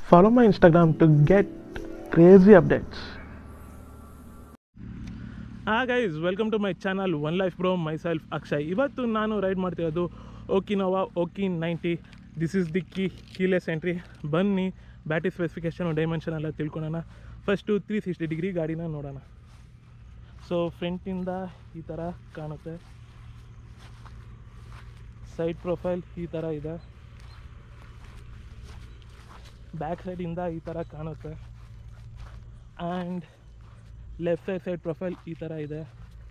Follow my Instagram to get crazy updates. ಹಾಂ guys welcome to my channel one life bro myself Akshay ಇವತ್ತು ನಾನು ride ಮಾಡ್ತಿರೋದು Okinawa Oki ninety this is the key keyless entry ಬನ್ನಿ battery specification dimension ಎಲ್ಲ ತಿಳ್ಕೊಳೋಣ first three sixty degree ಗಾಡಿನ ನೋಡೋಣ so ಫ್ರಂಟಿಂದ ಈ ಥರ ಕಾಣುತ್ತೆ ಸೈಡ್ ಪ್ರೊಫೈಲ್ ಈ ಥರ ಇದೆ ಬ್ಯಾಕ್ ಸೈಡಿಂದ ಈ ಥರ ಕಾಣುತ್ತೆ and left side side profile ಈ ಥರ ಇದೆ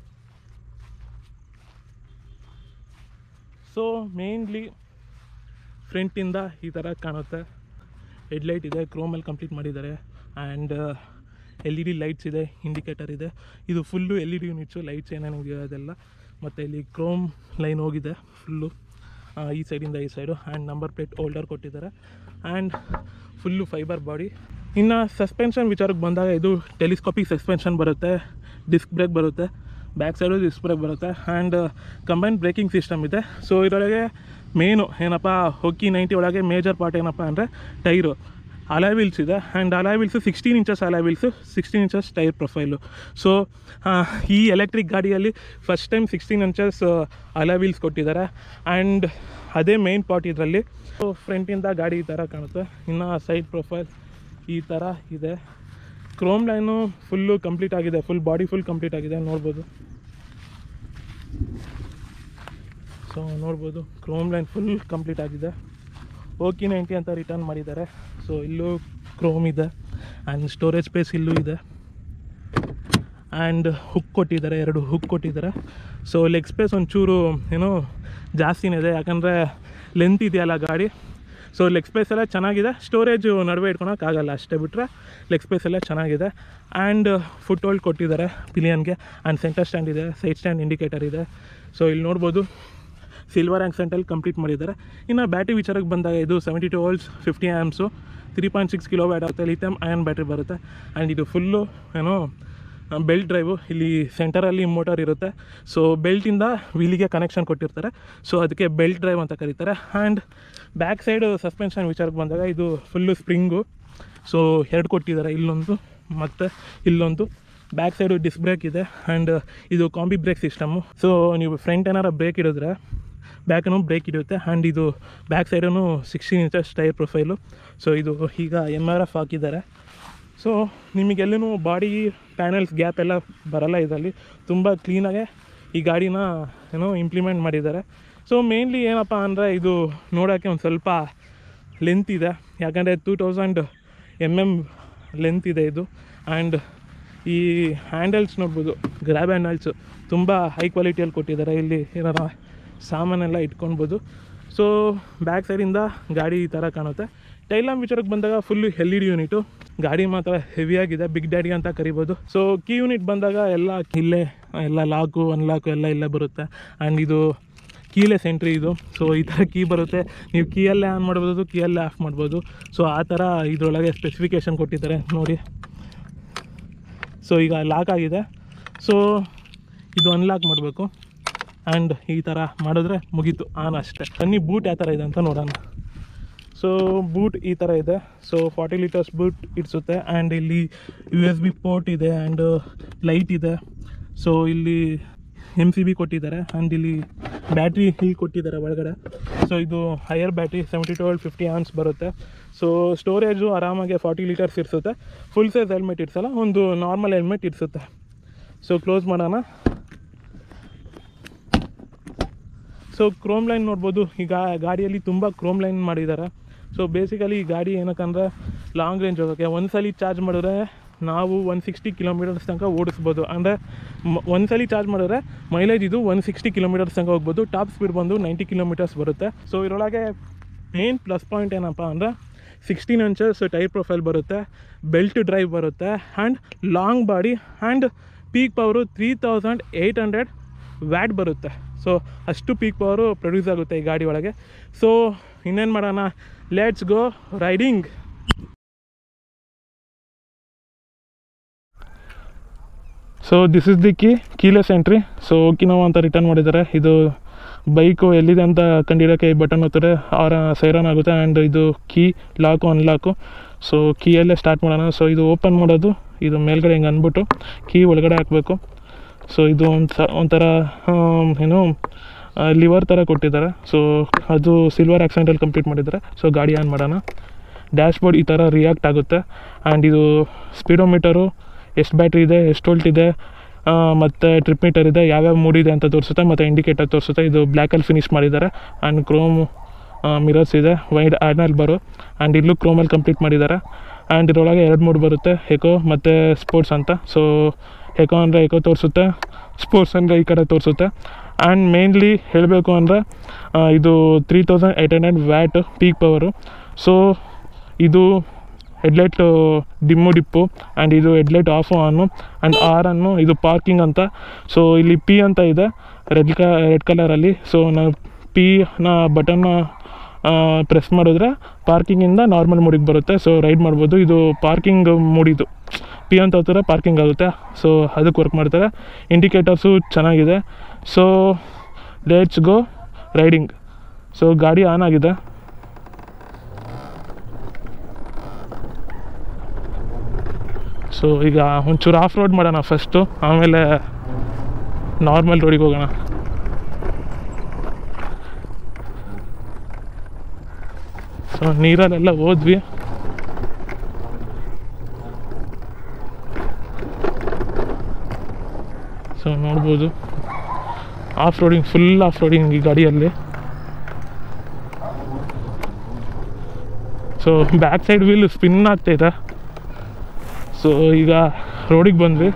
ಸೊ ಮೇನ್ಲಿ ಫ್ರಂಟಿಂದ ಈ ಥರ ಕಾಣುತ್ತೆ ಹೆಡ್ಲೈಟ್ ಇದೆ ಕ್ರೋಮಲ್ಲಿ ಕಂಪ್ಲೀಟ್ ಮಾಡಿದ್ದಾರೆ and L E D lights ಇದೆ ಇಂಡಿಕೇಟರ್ ಇದೆ ಇದು full L E D units lights ಏನೇನಿದೆಯೋ ಅದೆಲ್ಲ ಮತ್ತು ಇಲ್ಲಿ ಕ್ರೋಮ್ ಲೈನ್ ಹೋಗಿದೆ ಫುಲ್ಲು ಈ ಸೈಡಿಂದ ಈ side and number plate holder ಕೊಟ್ಟಿದ್ದಾರೆ ಆ್ಯಂಡ್ ಫುಲ್ಲು ಫೈಬರ್ ಬಾಡಿ ಇನ್ನು ಸಸ್ಪೆನ್ಷನ್ ವಿಚಾರಕ್ಕೆ ಬಂದಾಗ ಇದು ಟೆಲಿಸ್ಕೋಪಿಕ್ ಸಸ್ಪೆನ್ಷನ್ ಬರುತ್ತೆ ಡಿಸ್ಕ್ ಬ್ರೇಕ್ ಬರುತ್ತೆ ಬ್ಯಾಕ್ ಸೈಡು ಡಿಸ್ಕ್ ಬ್ರೇಕ್ ಬರುತ್ತೆ ಆ್ಯಂಡ್ ಕಂಬೈನ್ ಬ್ರೇಕಿಂಗ್ ಸಿಸ್ಟಮ್ ಇದೆ ಸೊ ಇದರೊಳಗೆ ಮೇನು ಏನಪ್ಪ ಹೊಕ್ಕಿ ನೈಂಟಿ ಒಳಗೆ ಮೇಜರ್ ಪಾರ್ಟ್ ಏನಪ್ಪ ಅಂದರೆ ಟೈರು ಅಲಾಯ್ ವೀಲ್ಸ್ ಇದೆ and alloy wheels sixteen inches alloy wheels sixteen inches tyre profile so ಈ ಎಲೆಕ್ಟ್ರಿಕ್ ಗಾಡಿಯಲ್ಲಿ first time sixteen inches alloy wheels ಕೊಟ್ಟಿದ್ದಾರೆ ಆ್ಯಂಡ್ ಅದೇ ಮೇನ್ ಪಾರ್ಟ್ ಇದರಲ್ಲಿ ಸೊ ಫ್ರಂಟಿಂದ ಗಾಡಿ ಈ ಥರ ಕಾಣುತ್ತೆ ಇನ್ನು ಸೈಡ್ ಪ್ರೊಫೈಲ್ ಈ ಥರ ಇದೆ ಕ್ರೋಮ್ ಲೈನು ಫುಲ್ಲು ಕಂಪ್ಲೀಟ್ ಆಗಿದೆ ಫುಲ್ ಬಾಡಿ ಫುಲ್ ಕಂಪ್ಲೀಟ್ ಆಗಿದೆ ನೋಡ್ಬೋದು ಸೊ ನೋಡ್ಬೋದು ಕ್ರೋಮ್ ಲೈನ್ ಫುಲ್ ಕಂಪ್ಲೀಟ್ ಆಗಿದೆ ಓಕೆ ನೈಂಟಿ ಅಂತ ರಿಟರ್ನ್ ಮಾಡಿದ್ದಾರೆ ಸೊ ಇಲ್ಲೂ ಕ್ರೋಮ್ ಇದೆ ಆ್ಯಂಡ್ ಸ್ಟೋರೇಜ್ ಸ್ಪೇಸ್ ಇಲ್ಲೂ ಇದೆ ಆ್ಯಂಡ್ ಹುಕ್ ಕೊಟ್ಟಿದ್ದಾರೆ ಎರಡು ಹುಕ್ ಕೊಟ್ಟಿದ್ದಾರೆ ಸೊ ಲೆಗ್ ಸ್ಪೇಸ್ ಒಂಚೂರು ಏನೋ ಜಾಸ್ತಿನೇ ಇದೆ ಯಾಕಂದರೆ ಲೆಂತ್ ಇದೆಯಲ್ಲ ಗಾಡಿ ಸೊ ಲೆಗ್ ಸ್ಪೇಸ್ ಎಲ್ಲ ಚೆನ್ನಾಗಿದೆ ಸ್ಟೋರೇಜು ನಡುವೆ ಇಟ್ಕೊಳಕ್ಕಾಗಲ್ಲ ಅಷ್ಟೇ ಬಿಟ್ಟರೆ ಲೆಗ್ ಸ್ಪೇಸ್ ಎಲ್ಲ ಚೆನ್ನಾಗಿದೆ ಆ್ಯಂಡ್ ಫುಟ್ ಹೋಲ್ಡ್ ಕೊಟ್ಟಿದ್ದಾರೆ ಪಿಲಿಯನ್ಗೆ ಆ್ಯಂಡ್ ಸೆಂಟರ್ ಸ್ಟ್ಯಾಂಡ್ ಇದೆ ಸೈಡ್ ಸ್ಟ್ಯಾಂಡ್ ಇಂಡಿಕೇಟರ್ ಇದೆ ಸೊ ಇಲ್ಲಿ ನೋಡ್ಬೋದು ಸಿಲ್ವರ್ ಆ್ಯಂಕ್ಸೆಂಟಲ್ಲಿ ಕಂಪ್ಲೀಟ್ ಮಾಡಿದ್ದಾರೆ ಇನ್ನು ಬ್ಯಾಟ್ರಿ ವಿಚಾರಕ್ಕೆ ಬಂದಾಗ ಇದು seventy two volts fifty amps three point six kilowatt ಆಗುತ್ತೆ ಲಿಥಿಯಮ್ ಅಯನ್ ಬ್ಯಾಟ್ರಿ ಬರುತ್ತೆ ಆ್ಯಂಡ್ ಇದು ಫುಲ್ಲು ಏನೋ ಬೆಲ್ಟ್ ಡ್ರೈವು ಇಲ್ಲಿ ಸೆಂಟರಲ್ಲಿ ಮೋಟರ್ ಇರುತ್ತೆ ಸೊ ಬೆಲ್ಟಿಂದ ವೀಲಿಗೆ ಕನೆಕ್ಷನ್ ಕೊಟ್ಟಿರ್ತಾರೆ ಸೊ ಅದಕ್ಕೆ ಬೆಲ್ಟ್ ಡ್ರೈವ್ ಅಂತ ಕರೀತಾರೆ ಆ್ಯಂಡ್ ಬ್ಯಾಕ್ ಸೈಡ್ ಸಸ್ಪೆನ್ಷನ್ ವಿಚಾರಕ್ಕೆ ಬಂದಾಗ ಇದು ಫುಲ್ಲು ಸ್ಪ್ರಿಂಗು ಸೊ ಎರಡು ಕೊಟ್ಟಿದ್ದಾರೆ ಇಲ್ಲೊಂದು ಮತ್ತು ಇಲ್ಲೊಂದು ಬ್ಯಾಕ್ ಸೈಡು ಡಿಸ್ಕ್ ಬ್ರೇಕ್ ಇದೆ ಆ್ಯಂಡ್ ಇದು ಕಾಂಬಿ ಬ್ರೇಕ್ ಸಿಸ್ಟಮು ಸೊ ನೀವು ಫ್ರಂಟ್ ಏನಾರ ಬ್ರೇಕ್ ಇಡಿದ್ರೆ ಬ್ಯಾಕೂ ಬ್ರೇಕ್ ಹಿಡಿಯುತ್ತೆ ಆ್ಯಂಡ್ ಇದು ಬ್ಯಾಕ್ ಸೈಡೂ sixteen inches tyre profile so ಇದು ಈಗ ಎಮ್ ಆರ್ ಎಫ್ ಹಾಕಿದ್ದಾರೆ ಸೊ ನಿಮಗೆಲ್ಲೂ ಬಾಡಿ ಪ್ಯಾನಲ್ಸ್ ಗ್ಯಾಪ್ ಎಲ್ಲ ಬರಲ್ಲ ಇದರಲ್ಲಿ ತುಂಬ ಕ್ಲೀನಾಗೆ ಈ ಗಾಡಿನ ಏನೋ ಇಂಪ್ಲಿಮೆಂಟ್ ಮಾಡಿದ್ದಾರೆ ಸೊ ಮೇನ್ಲಿ ಏನಪ್ಪ ಅಂದರೆ ಇದು ನೋಡೋಕ್ಕೆ ಒಂದು ಸ್ವಲ್ಪ ಲೆಂತ್ ಇದೆ ಯಾಕಂದರೆ two thousand M M length ಇದೆ ಇದು ಆ್ಯಂಡ್ ಈ ಹ್ಯಾಂಡಲ್ಸ್ ನೋಡ್ಬೋದು ಗ್ರ್ಯಾಬ್ ಹ್ಯಾಂಡಲ್ಸು ತುಂಬ ಹೈ ಕ್ವಾಲಿಟಿಯಲ್ಲಿ ಕೊಟ್ಟಿದ್ದಾರೆ ಇಲ್ಲಿ ಏನಾರ ಸಾಮಾನೆಲ್ಲ ಇಟ್ಕೊಳ್ಬೋದು ಸೊ ಬ್ಯಾಕ್ ಸೈಡಿಂದ ಗಾಡಿ ಈ ಥರ ಕಾಣುತ್ತೆ ಟೈಲಾಮ್ ವಿಚಾರಕ್ಕೆ ಬಂದಾಗ full L E D unit ಗಾಡಿ ಮಾತ್ರ ಹೆವಿಯಾಗಿದೆ ಬಿಗ್ ಡ್ಯಾಡಿ ಅಂತ ಕರಿಬೋದು ಸೊ ಕೀ ಯೂನಿಟ್ ಬಂದಾಗ ಎಲ್ಲ ಇಲ್ಲೇ ಎಲ್ಲ ಲಾಕು ಅನ್ಲಾಕು ಎಲ್ಲ ಇಲ್ಲೇ ಬರುತ್ತೆ ಆ್ಯಂಡ್ ಇದು ಕೀಲೆಸ್ ಎಂಟ್ರಿ ಇದು ಸೊ ಈ ಥರ ಕೀ ಬರುತ್ತೆ ನೀವು ಕೀಯಲ್ಲೇ ಆನ್ ಮಾಡ್ಬೋದು ಕೀಯಲ್ಲೇ ಆಫ್ ಮಾಡ್ಬೋದು ಸೊ ಆ ಥರ ಇದರೊಳಗೆ ಸ್ಪೆಸಿಫಿಕೇಷನ್ ಕೊಟ್ಟಿದ್ದಾರೆ ನೋಡಿ ಸೊ ಈಗ ಲಾಕ್ ಆಗಿದೆ ಸೊ ಇದು ಅನ್ಲಾಕ್ ಮಾಡಬೇಕು ಆ್ಯಂಡ್ ಈ ಥರ ಮಾಡಿದ್ರೆ ಮುಗೀತು ಆನ್ ಅಷ್ಟೇ ಬನ್ನಿ ಬೂಟ್ ಯಾವ ಥರ ಇದೆ ಅಂತ ನೋಡೋಣ ಸೊ ಬೂಟ್ ಈ ಥರ ಇದೆ ಸೊ ಫಾರ್ಟಿ ಲೀಟರ್ಸ್ ಬೂಟ್ ಇಡಿಸುತ್ತೆ ಆ್ಯಂಡ್ ಇಲ್ಲಿ ಯು ಎಸ್ ಬಿ ಪೋರ್ಟ್ ಇದೆ ಆ್ಯಂಡ್ ಲೈಟ್ ಇದೆ ಸೊ ಇಲ್ಲಿ ಎಮ್ ಸಿ ಬಿ ಕೊಟ್ಟಿದ್ದಾರೆ ಆ್ಯಂಡ್ ಇಲ್ಲಿ ಬ್ಯಾಟ್ರಿ ಇಲ್ಲಿ ಕೊಟ್ಟಿದ್ದಾರೆ ಒಳಗಡೆ ಸೊ ಇದು higher battery seventy twelve fifty amps ಬರುತ್ತೆ ಸೊ ಸ್ಟೋರೇಜು ಆರಾಮಾಗಿ ಫಾರ್ಟಿ ಲೀಟರ್ಸ್ ಇರಿಸುತ್ತೆ ಫುಲ್ ಸೈಜ್ ಹೆಲ್ಮೆಟ್ ಇಡ್ಸಲ್ಲ ಒಂದು ನಾರ್ಮಲ್ ಹೆಲ್ಮೆಟ್ ಇರಿಸುತ್ತೆ ಸೊ ಕ್ಲೋಸ್ ಮಾಡೋಣ ಸೊ ಕ್ರೋಮ್ ಲೈನ್ ನೋಡ್ಬೋದು ಈಗ ಗಾಡಿಯಲ್ಲಿ ತುಂಬ ಕ್ರೋಮ್ ಲೈನ್ ಮಾಡಿದ್ದಾರೆ ಸೊ ಬೇಸಿಕಲಿ ಈ ಗಾಡಿ ಏನಕ್ಕಂದ್ರೆ ಲಾಂಗ್ ರೇಂಜ್ ಹೋಗೋಕ್ಕೆ ಒಂದು ಸಲ ಚಾರ್ಜ್ ಮಾಡಿದ್ರೆ ನಾವು ಒನ್ ಸಿಕ್ಸ್ಟಿ ಕಿಲೋಮೀಟರ್ಸ್ ತನಕ ಓಡಿಸ್ಬೋದು ಅಂದರೆ ಒಂದು ಸಲ ಚಾರ್ಜ್ ಮಾಡಿದ್ರೆ ಮೈಲೇಜ್ ಇದು ಒನ್ ಸಿಕ್ಸ್ಟಿ ಕಿಲೋಮೀಟರ್ಸ್ ತನಕ ಹೋಗ್ಬೋದು ಟಾಪ್ ಸ್ಪೀಡ್ ಬಂದು ನೈಂಟಿ ಕಿಲೋಮೀಟರ್ಸ್ ಬರುತ್ತೆ ಸೊ ಇದರೊಳಗೆ ಮೇನ್ ಪ್ಲಸ್ ಪಾಯಿಂಟ್ ಏನಪ್ಪ ಅಂದರೆ ಸಿಕ್ಸ್ಟೀನ್ ಇಂಚಸ್ ಟೈರ್ ಪ್ರೊಫೈಲ್ ಬರುತ್ತೆ ಬೆಲ್ಟ್ ಡ್ರೈವ್ ಬರುತ್ತೆ and long body and peak power three thousand eight hundred watt ಬರುತ್ತೆ ಸೊ ಅಷ್ಟು ಪೀಕ್ ಪವರು ಪ್ರೊಡ್ಯೂಸ್ ಆಗುತ್ತೆ ಈ ಗಾಡಿ ಒಳಗೆ ಸೊ ಇನ್ನೇನು ಮಾಡೋಣ let's go riding so this is the key keyless entry so Okinawa ಅಂತ ರಿಟರ್ನ್ ಮಾಡಿದ್ದಾರೆ ಇದು ಬೈಕು ಎಲ್ಲಿದೆ ಅಂತ ಕಂಡಿಡೋಕ್ಕೆ ಬಟನ್ ಒತ್ತಿದ್ರೆ ಅವರ ಸೈರನ್ ಆಗುತ್ತೆ ಆ್ಯಂಡ್ ಇದು ಕೀ ಲಾಕು ಅನ್ಲಾಕು ಸೊ ಕೀಯಲ್ಲೇ ಸ್ಟಾರ್ಟ್ ಮಾಡೋಣ ಸೊ ಇದು ಓಪನ್ ಮಾಡೋದು ಇದು ಮೇಲ್ಗಡೆ ಹಿಂಗೆ ಅಂದ್ಬಿಟ್ಟು ಕೀ ಒಳಗಡೆ ಹಾಕಬೇಕು ಸೊ ಇದು ಒಂದು ಸ ಒಂಥರ ಆಮ್, ಏನು ಲಿವರ್ ಥರ ಕೊಟ್ಟಿದ್ದಾರೆ ಸೊ ಅದು ಸಿಲ್ವರ್ ಆಕ್ಸೆಂಟಲ್ಲಿ ಕಂಪ್ಲೀಟ್ ಮಾಡಿದ್ದಾರೆ ಸೊ ಗಾಡಿ ಆನ್ ಮಾಡೋಣ ಡ್ಯಾಶ್ ಬೋರ್ಡ್ ಈ ಥರ ರಿಯಾಕ್ಟ್ ಆಗುತ್ತೆ ಆ್ಯಂಡ್ ಇದು ಸ್ಪೀಡೋಮೀಟರು ಎಷ್ಟು ಬ್ಯಾಟ್ರಿ ಇದೆ ಎಷ್ಟು ವೋಲ್ಟ್ ಇದೆ ಮತ್ತು ಟ್ರಿಪ್ ಮೀಟರ್ ಇದೆ ಯಾವ್ಯಾವ ಮೂಡ್ ಇದೆ ಅಂತ ತೋರಿಸುತ್ತೆ ಮತ್ತು ಇಂಡಿಕೇಟರ್ ತೋರಿಸುತ್ತೆ ಇದು ಬ್ಲ್ಯಾಕಲ್ಲಿ ಫಿನಿಶ್ ಮಾಡಿದ್ದಾರೆ ಆ್ಯಂಡ್ ಕ್ರೋಮ್ ಮಿರರ್ಸ್ ಇದೆ ವೈಡ್ ಆ್ಯಡ್ನಲ್ಲಿ ಬರೋ ಆ್ಯಂಡ್ ಇಲ್ಲೂ ಕ್ರೋಮಲ್ಲಿ ಕಂಪ್ಲೀಟ್ ಮಾಡಿದ್ದಾರೆ ಆ್ಯಂಡ್ ಇದರೊಳಗೆ ಎರಡು ಮೂಡ್ ಬರುತ್ತೆ ಎಕೋ ಮತ್ತು ಸ್ಪೋರ್ಟ್ಸ್ ಅಂತ ಸೊ ಎಕೋ ಅಂದರೆ ಎಕೋ ತೋರಿಸುತ್ತೆ ಸ್ಪೋರ್ಟ್ಸ್ ಅಂದರೆ ಈ ಕಡೆ ತೋರಿಸುತ್ತೆ ಆ್ಯಂಡ್ ಮೇನ್ಲಿ ಹೇಳಬೇಕು ಅಂದರೆ ಇದು three thousand eight hundred watt peak power so ಇದು ಹೆಡ್ಲೈಟ್ ಡಿಮ್ಮು ಡಿಪ್ಪು ಆ್ಯಂಡ್ ಇದು headlight off on and or ಅನ್ನು ಇದು ಪಾರ್ಕಿಂಗ್ ಅಂತ ಸೊ ಇಲ್ಲಿ ಪಿ ಅಂತ ಇದೆ ರೆಡ್ ಕ ರೆಡ್ ಕಲರಲ್ಲಿ ಸೊ ನಾವು ಪಿನ ಬಟನ್ನ ಪ್ರೆಸ್ ಮಾಡಿದ್ರೆ ಪಾರ್ಕಿಂಗಿಂದ ನಾರ್ಮಲ್ ಮೂಡಿಗೆ ಬರುತ್ತೆ ಸೊ ರೈಡ್ ಮಾಡ್ಬೋದು ಇದು ಪಾರ್ಕಿಂಗ್ ಮೂಡಿದು ಪಿ ಅಂತ ಹೋಗ್ತಾರೆ ಪಾರ್ಕಿಂಗ್ ಆಗುತ್ತೆ ಸೊ ಅದಕ್ಕೆ ವರ್ಕ್ ಮಾಡ್ತಾರೆ ಇಂಡಿಕೇಟರ್ಸು ಚೆನ್ನಾಗಿದೆ so let's go riding so ಗಾಡಿ ಆನ್ ಆಗಿದೆ ಸೊ ಈಗ ಒಂಚೂರು ಆಫ್ ರೋಡ್ ಮಾಡೋಣ ಫಸ್ಟು ಆಮೇಲೆ ನಾರ್ಮಲ್ ರೋಡಿಗೆ ಹೋಗೋಣ ಸೊ ನೀರಲ್ಲೆಲ್ಲ ಹೋದ್ವಿ ಸೊ ನೋಡ್ಬೋದು off roading full off roading ಈ ಗಾಡಿಯಲ್ಲಿ so back side wheel spin ಆಗ್ತಾಯಿದೆ ಸೊ ಈಗ ರೋಡಿಗೆ ಬಂದ್ವಿ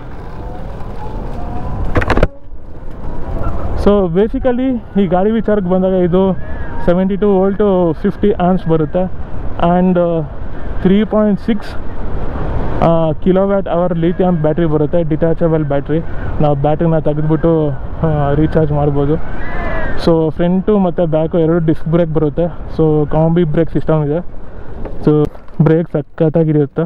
ಸೊ ಬೇಸಿಕಲಿ ಈ ಗಾಡಿ ವಿಚಾರಕ್ಕೆ ಬಂದಾಗ ಇದು seventy two volt fifty amps ಬರುತ್ತೆ and three point six kilowatt hour lithium battery ಬರುತ್ತೆ ಡಿಟ್ಯಾಚಬಲ್ ಬ್ಯಾಟ್ರಿ ನಾವು ಬ್ಯಾಟ್ರಿನ ತೆಗೆದ್ಬಿಟ್ಟು ರೀಚಾರ್ಜ್ ಮಾಡ್ಬೋದು ಸೊ ಫ್ರಂಟು ಮತ್ತು ಬ್ಯಾಕು ಎರಡು ಡಿಸ್ಕ್ ಬ್ರೇಕ್ ಬರುತ್ತೆ ಸೊ ಕಾಂಬಿ ಬ್ರೇಕ್ ಸಿಸ್ಟಮ್ ಇದೆ ಸೊ ಬ್ರೇಕ್ ಸಖತ್ತಾಗಿರುತ್ತೆ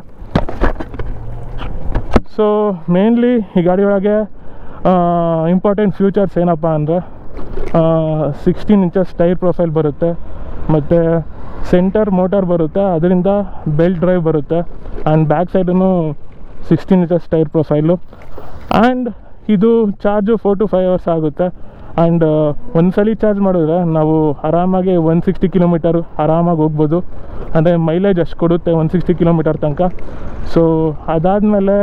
ಸೊ ಮೇನ್ಲಿ ಈ ಗಾಡಿ ಒಳಗೆ ಇಂಪಾರ್ಟೆಂಟ್ ಫ್ಯೂಚರ್ಸ್ ಏನಪ್ಪ ಅಂದರೆ ಸಿಕ್ಸ್ಟೀನ್ ಇಂಚಸ್ ಟೈರ್ ಪ್ರೊಫೈಲ್ ಬರುತ್ತೆ ಮತ್ತು ಸೆಂಟರ್ ಮೋಟಾರ್ ಬರುತ್ತೆ ಅದರಿಂದ ಬೆಲ್ಟ್ ಡ್ರೈವ್ ಬರುತ್ತೆ and back side sixteen inches tyre profile and ಇದು charge four to five hours ಆಗುತ್ತೆ ಆ್ಯಂಡ್ ಒಂದ್ಸಲಿ ಚಾರ್ಜ್ ಮಾಡಿದ್ರೆ ನಾವು ಆರಾಮಾಗಿ ಒನ್ ಸಿಕ್ಸ್ಟಿ ಕಿಲೋಮೀಟರು ಆರಾಮಾಗಿ ಹೋಗ್ಬೋದು ಅಂದರೆ ಮೈಲೇಜ್ ಅಷ್ಟು ಕೊಡುತ್ತೆ ಒನ್ ಸಿಕ್ಸ್ಟಿ ಕಿಲೋಮೀಟರ್ ತನಕ ಸೊ ಅದಾದಮೇಲೆ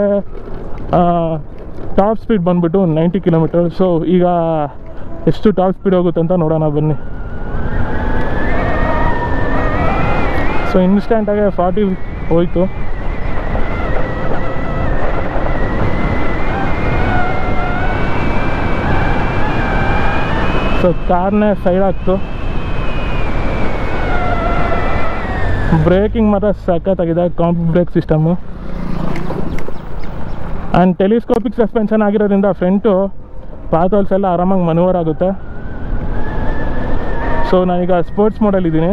ಟಾಪ್ ಸ್ಪೀಡ್ ಬಂದ್ಬಿಟ್ಟು ನೈಂಟಿ ಕಿಲೋಮೀಟರ್ ಸೊ ಈಗ ಎಷ್ಟು ಟಾಪ್ ಸ್ಪೀಡ್ ಹೋಗುತ್ತೆ ಅಂತ ನೋಡೋಣ ಬನ್ನಿ ಸೊ ಇನ್ಸ್ಟೆಂಟಾಗೆ ಫಾರ್ಟಿ ಹೋಯ್ತು ಸೊ ಕಾರ್ನೇ ಸೈಡ್ ಆಗ್ತು ಬ್ರೇಕಿಂಗ್ ಮಾತ್ರ ಸಖತ್ತಾಗಿದೆ ಕಾಂಪ್ brake system and telescopic suspension ಆಗಿರೋದ್ರಿಂದ ಫ್ರಂಟು ಪಾತೋಲ್ಸ್ ಎಲ್ಲ ಆರಾಮಾಗಿ ಮನೋವರ್ ಆಗುತ್ತೆ ಸೊ ನಾನೀಗ ಸ್ಪೋರ್ಟ್ಸ್ ಮೋಡಲ್ ಇದ್ದೀನಿ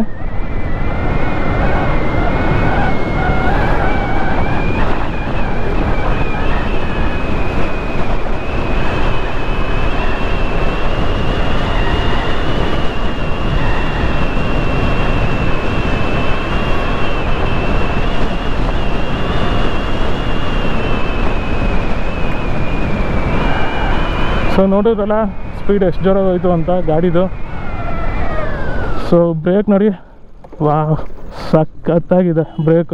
ಸೊ ನೋಡಿದ್ರಲ್ಲ ಸ್ಪೀಡ್ ಎಷ್ಟು ಜೋರಾಗಿ ಹೋಯ್ತು ಅಂತ ಗಾಡಿದು ಸೊ ಬ್ರೇಕ್ ನೋಡಿ ವಾ ಸಖತ್ತಾಗಿದೆ ಬ್ರೇಕು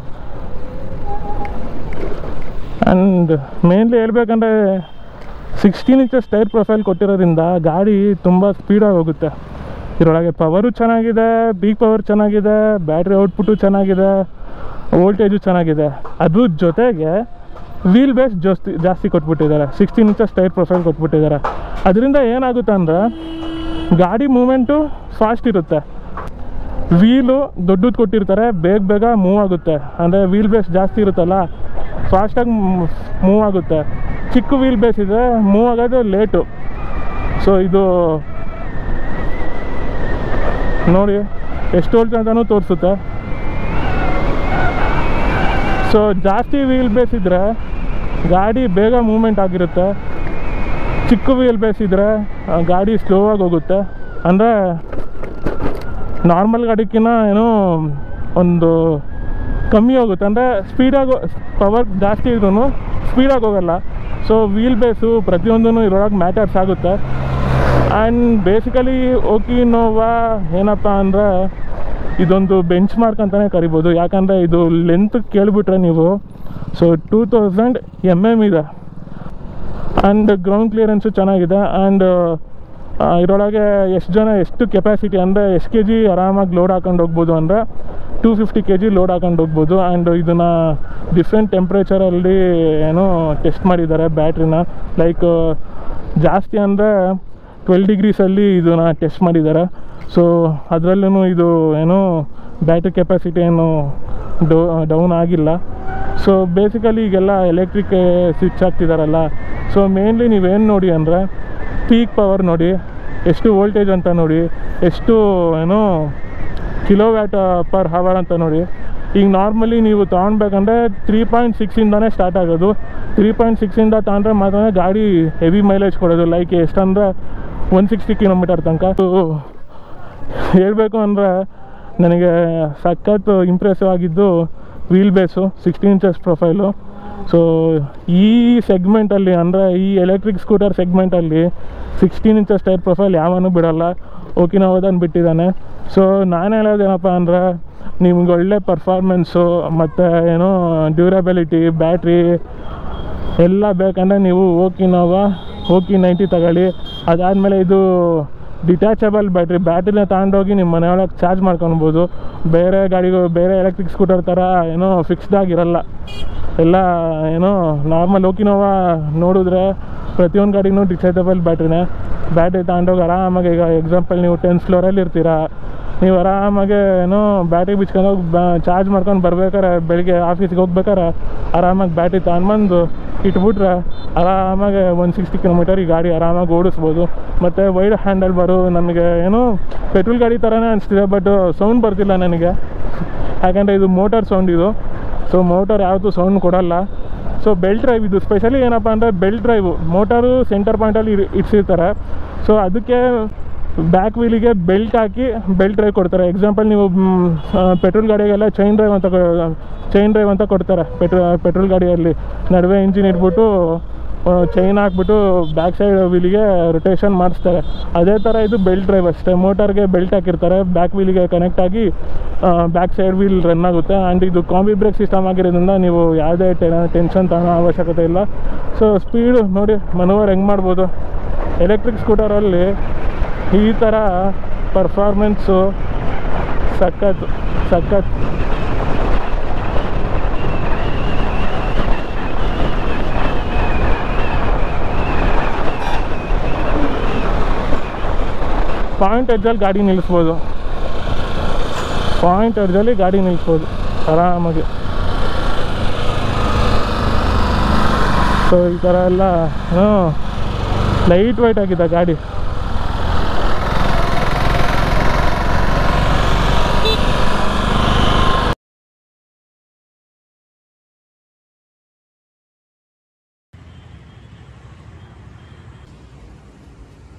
ಆ್ಯಂಡ್ ಮೇನ್ಲಿ ಹೇಳ್ಬೇಕಂದ್ರೆ ಸಿಕ್ಸ್ಟೀನ್ ಇಂಚಸ್ ಟೈರ್ ಪ್ರೊಫೈಲ್ ಕೊಟ್ಟಿರೋದ್ರಿಂದ ಗಾಡಿ ತುಂಬ ಸ್ಪೀಡಾಗಿ ಹೋಗುತ್ತೆ ಇದರೊಳಗೆ ಪವರು ಚೆನ್ನಾಗಿದೆ ಬೀಗ್ ಪವರ್ ಚೆನ್ನಾಗಿದೆ ಬ್ಯಾಟ್ರಿ ಔಟ್ಪುಟ್ಟು ಚೆನ್ನಾಗಿದೆ ವೋಲ್ಟೇಜು ಚೆನ್ನಾಗಿದೆ ಅದ್ರ ಜೊತೆಗೆ ವೀಲ್ ಬೇಸ್ ಜಾಸ್ತಿ ಜಾಸ್ತಿ ಕೊಟ್ಬಿಟ್ಟಿದ್ದಾರೆ ಸಿಕ್ಸ್ಟೀನ್ ಇಂಚಸ್ ಟೈರ್ ಪ್ರೊಫೈಲ್ ಕೊಟ್ಬಿಟ್ಟಿದ್ದಾರೆ ಅದರಿಂದ ಏನಾಗುತ್ತೆ ಅಂದರೆ ಗಾಡಿ ಮೂಮೆಂಟು ಫಾಸ್ಟ್ ಇರುತ್ತೆ ವೀಲು ದೊಡ್ಡದು ಕೊಟ್ಟಿರ್ತಾರೆ ಬೇಗ ಬೇಗ ಮೂವ್ ಆಗುತ್ತೆ ಅಂದರೆ ವೀಲ್ ಬೇಸ್ ಜಾಸ್ತಿ ಇರುತ್ತಲ್ಲ ಫಾಸ್ಟಾಗಿ ಮೂವ್ ಆಗುತ್ತೆ ಚಿಕ್ಕ ವೀಲ್ ಬೇಸ್ ಇದೆ ಮೂವ್ ಆಗೋದು ಲೇಟು ಸೊ ಇದು ನೋಡಿ ಎಷ್ಟು ವೋಲ್ಟ್ ಅಂತಲೂ ತೋರಿಸುತ್ತೆ ಸೊ ಜಾಸ್ತಿ ವೀಲ್ ಬೇಸ್ ಇದ್ದರೆ ಗಾಡಿ ಬೇಗ ಮೂಮೆಂಟ್ ಆಗಿರುತ್ತೆ ಚಿಕ್ಕ ವೀಲ್ ಬೇಸ್ ಇದ್ದರೆ ಗಾಡಿ ಸ್ಲೋ ಆಗಿ ಹೋಗುತ್ತೆ ಅಂದರೆ ನಾರ್ಮಲ್ ಗಾಡಿಕ್ಕಿಂತ ಏನೋ ಒಂದು ಕಮ್ಮಿ ಹೋಗುತ್ತೆ ಅಂದರೆ ಸ್ಪೀಡಾಗಿ ಪವರ್ ಜಾಸ್ತಿ ಇದ್ರೂ ಸ್ಪೀಡಾಗಿ ಹೋಗಲ್ಲ ಸೊ ವೀಲ್ ಬೇಸು ಪ್ರತಿಯೊಂದೂ ಇರೋಳಗೆ ಮ್ಯಾಟರ್ಸ್ ಆಗುತ್ತೆ ಆ್ಯಂಡ್ ಬೇಸಿಕಲಿ ಓಕಿನೋವಾ ಏನಪ್ಪ ಅಂದರೆ ಇದೊಂದು ಬೆಂಚ್ ಮಾರ್ಕ್ ಅಂತಲೇ ಕರಿಬೋದು ಯಾಕಂದರೆ ಇದು ಲೆಂತ್ ಕೇಳಿಬಿಟ್ರೆ ನೀವು so two thousand M M ಇದೆ ಆ್ಯಂಡ್ ಗ್ರೌಂಡ್ ಕ್ಲಿಯರೆನ್ಸು ಚೆನ್ನಾಗಿದೆ ಆ್ಯಂಡ್ ಇದರೊಳಗೆ ಎಷ್ಟು ಜನ ಎಷ್ಟು ಕೆಪಾಸಿಟಿ ಅಂದರೆ ಎಷ್ಟು ಕೆ ಜಿ ಆರಾಮಾಗಿ ಲೋಡ್ ಹಾಕೊಂಡು ಹೋಗ್ಬೋದು ಅಂದರೆ two fifty K G load ಹಾಕೊಂಡು ಹೋಗ್ಬೋದು ಆ್ಯಂಡ್ ಇದನ್ನು ಡಿಫ್ರೆಂಟ್ ಟೆಂಪ್ರೇಚರಲ್ಲಿ ಏನೋ ಟೆಸ್ಟ್ ಮಾಡಿದ್ದಾರೆ ಬ್ಯಾಟ್ರಿನ ಲೈಕ್ ಜಾಸ್ತಿ ಅಂದರೆ ಟ್ವೆಲ್ ಡಿಗ್ರೀಸಲ್ಲಿ ಇದನ್ನು ಟೆಸ್ಟ್ ಮಾಡಿದ್ದಾರೆ ಸೊ ಅದರಲ್ಲೂ ಇದು ಏನೋ ಬ್ಯಾಟ್ರಿ ಕೆಪಾಸಿಟಿ ಏನು ಡೌ ಡೌನ್ ಆಗಿಲ್ಲ ಸೊ ಬೇಸಿಕಲಿ ಈಗೆಲ್ಲ ಎಲೆಕ್ಟ್ರಿಕ್ ಸ್ವಿಚ್ ಆಗ್ತಿದಾರಲ್ಲ ಸೊ ಮೇನ್ಲಿ ನೀವೇನು ನೋಡಿ ಅಂದರೆ ಪೀಕ್ ಪವರ್ ನೋಡಿ ಎಷ್ಟು ವೋಲ್ಟೇಜ್ ಅಂತ ನೋಡಿ ಎಷ್ಟು ಏನೋ ಕಿಲೋ ವ್ಯಾಟ್ ಪರ್ ಹವರ್ ಅಂತ ನೋಡಿ ಈಗ ನಾರ್ಮಲಿ ನೀವು ತೊಗೊಳ್ಬೇಕಂದ್ರೆ ತ್ರೀ ಪಾಯಿಂಟ್ ಸಿಕ್ಸಿಂದನೇ ಸ್ಟಾರ್ಟ್ ಆಗೋದು ತ್ರೀ ಪಾಯಿಂಟ್ ಸಿಕ್ಸಿಂದ ತಗೊಂಡ್ರೆ ಮಾತ್ರ ಗಾಡಿ ಹೆವಿ ಮೈಲೇಜ್ ಕೊಡೋದು ಲೈಕ್ ಎಷ್ಟಂದರೆ ಒನ್ ಸಿಕ್ಸ್ಟಿ ಕಿಲೋಮೀಟರ್ ತನಕ ಸೊ ಹೇಳಬೇಕು ಅಂದರೆ ನನಗೆ ಸಖತ್ ಇಂಪ್ರೆಸಿವ್ ಆಗಿದ್ದು wheelbase sixteen inches profile so ಈ ಸೆಗ್ಮೆಂಟಲ್ಲಿ ಅಂದರೆ ಈ ಎಲೆಕ್ಟ್ರಿಕ್ ಸ್ಕೂಟರ್ ಸೆಗ್ಮೆಂಟಲ್ಲಿ ಸಿಕ್ಸ್ಟೀನ್ ಇಂಚಸ್ ಟೈರ್ ಪ್ರೊಫೈಲ್ ಯಾವನೂ ಬಿಡೋಲ್ಲ ಓಕಿನೋವದನ್ನು ಬಿಟ್ಟಿದ್ದಾನೆ ಸೊ ನಾನು ಹೇಳೋದೇನಪ್ಪ ಅಂದರೆ ನಿಮ್ಗೆ ಒಳ್ಳೆ ಪರ್ಫಾರ್ಮೆನ್ಸು ಮತ್ತು ಏನೋ ಡ್ಯೂರಬಿಲಿಟಿ ಬ್ಯಾಟ್ರಿ ಎಲ್ಲ ಬೇಕಂದರೆ ನೀವು ಓಕಿನೋವಾ ಓಕಿ ನೈಂಟಿ ತಗೊಳ್ಳಿ ಅದಾದಮೇಲೆ ಇದು ಡಿಟ್ಯಾಚಬಲ್ ಬ್ಯಾಟ್ರಿ ಬ್ಯಾಟ್ರಿನ ತಗೊಂಡೋಗಿ ನಿಮ್ಮ ಮನೆಯೊಳಗೆ ಚಾರ್ಜ್ ಮಾಡ್ಕೊಳ್ಬೋದು ಬೇರೆ ಗಾಡಿಗಳು ಬೇರೆ ಎಲೆಕ್ಟ್ರಿಕ್ ಸ್ಕೂಟರ್ ಥರ ಏನೋ ಫಿಕ್ಸ್ಡ್ ಆಗಿರಲ್ಲ ಎಲ್ಲ ಏನೋ ನಾರ್ಮಲ್ ಓಕಿನೋವಾ ನೋಡಿದ್ರೆ ಪ್ರತಿಯೊಂದು ಗಾಡಿನೂ ಡಿಟ್ಯಾಚಬಲ್ ಬ್ಯಾಟ್ರಿನೇ ಬ್ಯಾಟ್ರಿ ತಗೊಂಡೋಗಿ ಆರಾಮಾಗಿ ಈಗ ಎಕ್ಸಾಂಪಲ್ ನೀವು ಟೆನ್ತ್ ಫ್ಲೋರಲ್ಲಿ ಇರ್ತೀರಾ ನೀವು ಆರಾಮಾಗಿ ಏನೋ ಬ್ಯಾಟ್ರಿ ಬಿಚ್ಕೊಂಡು ಹೋಗಿ ಬ ಚಾರ್ಜ್ ಮಾಡ್ಕೊಂಡು ಬರ್ಬೇಕಾರೆ ಬೆಳಿಗ್ಗೆ ಆಫೀಸ್ಗೆ ಹೋಗ್ಬೇಕಾರೆ ಆರಾಮಾಗಿ ಬ್ಯಾಟ್ರಿ ತಗೊಂಡ್ಬಂದು ಇಟ್ಬಿಟ್ರೆ ಆರಾಮಾಗಿ ಒನ್ ಸಿಕ್ಸ್ಟಿ ಕಿಲೋಮೀಟರ್ ಈ ಗಾಡಿ ಆರಾಮಾಗಿ ಓಡಿಸ್ಬೋದು ಮತ್ತು ವೈಡ್ ಹ್ಯಾಂಡಲ್ ಬರು ನಮಗೆ ಏನೋ ಪೆಟ್ರೋಲ್ ಗಾಡಿ ಥರನೇ ಅನಿಸ್ತಿದೆ ಬಟ್ ಸೌಂಡ್ ಬರ್ತಿಲ್ಲ ನನಗೆ ಯಾಕಂದರೆ ಇದು ಮೋಟರ್ ಸೌಂಡ್ ಇದು ಸೊ ಮೋಟರ್ ಯಾವತ್ತೂ ಸೌಂಡ್ ಕೊಡಲ್ಲ ಸೊ ಬೆಲ್ಟ್ ಡ್ರೈವ್ ಇದು ಸ್ಪೆಷಲಿ ಏನಪ್ಪ ಅಂದರೆ ಬೆಲ್ಟ್ ಡ್ರೈವು ಮೋಟರು ಸೆಂಟರ್ ಪಾಯಿಂಟಲ್ಲಿ ಇಡ್ಸಿರ್ತಾರೆ ಸೊ ಅದಕ್ಕೆ ಬ್ಯಾಕ್ ವೀಲಿಗೆ ಬೆಲ್ಟ್ ಹಾಕಿ ಬೆಲ್ಟ್ ಡ್ರೈವ್ ಕೊಡ್ತಾರೆ ಎಕ್ಸಾಂಪಲ್ ನೀವು ಪೆಟ್ರೋಲ್ ಗಾಡಿಗೆಲ್ಲ ಚೈನ್ ಡ್ರೈವ್ ಅಂತ ಚೈನ್ ಡ್ರೈವ್ ಅಂತ ಕೊಡ್ತಾರೆ ಪೆಟ್ರೋ ಪೆಟ್ರೋಲ್ ಗಾಡಿಯಲ್ಲಿ ನಡುವೆ ಇಂಜಿನ್ ಇಟ್ಬಿಟ್ಟು ಚೈನ್ ಹಾಕ್ಬಿಟ್ಟು ಬ್ಯಾಕ್ ಸೈಡ್ ವೀಲಿಗೆ ರೊಟೇಷನ್ ಮಾಡಿಸ್ತಾರೆ ಅದೇ ಥರ ಇದು ಬೆಲ್ಟ್ ಡ್ರೈವ್ ಅಷ್ಟೇ ಮೋಟರ್ಗೆ ಬೆಲ್ಟ್ ಹಾಕಿರ್ತಾರೆ ಬ್ಯಾಕ್ ವೀಲಿಗೆ ಕನೆಕ್ಟ್ ಆಗಿ ಬ್ಯಾಕ್ ಸೈಡ್ ವೀಲ್ ರನ್ ಆಗುತ್ತೆ ಆ್ಯಂಡ್ ಇದು ಕಾಂಬಿ ಬ್ರೇಕ್ ಸಿಸ್ಟಮ್ ಆಗಿರೋದ್ರಿಂದ ನೀವು ಯಾವುದೇ ಟೆನ್ಷನ್ ತಗೊಳ್ಳೋ ಅವಶ್ಯಕತೆ ಇಲ್ಲ ಸೊ ಸ್ಪೀಡು ನೋಡಿ ಮನೋವರ್ ಹೆಂಗೆ ಮಾಡ್ಬೋದು ಎಲೆಕ್ಟ್ರಿಕ್ ಸ್ಕೂಟರಲ್ಲಿ ಈ ಥರ ಪರ್ಫಾರ್ಮೆನ್ಸು ಸಖತ್ ಸಖತ್ ಪಾಯಿಂಟ್ ಎಡ್ಜಲ್ಲಿ ಗಾಡಿ ನಿಲ್ಲಿಸ್ಬೋದು ಪಾಯಿಂಟ್ ಎಡ್ಜಲ್ಲಿ ಗಾಡಿ ನಿಲ್ಲಿಸ್ಬೋದು ಆರಾಮಾಗಿ ಸೊ ಈ ಥರ ಎಲ್ಲ ಹ್ಞೂ ಲೈಟ್ ವೈಟ್ ಆಗಿದೆ ಗಾಡಿ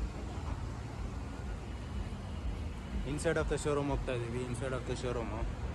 ಇನ್ಸೈಡ್ ಆಫ್ ದ ಶೋರೂಮ್ ಹೋಗ್ತಾ ಇದೀವಿ ಇನ್ಸೈಡ್ ಆಫ್ ದ ಶೋರೂಮು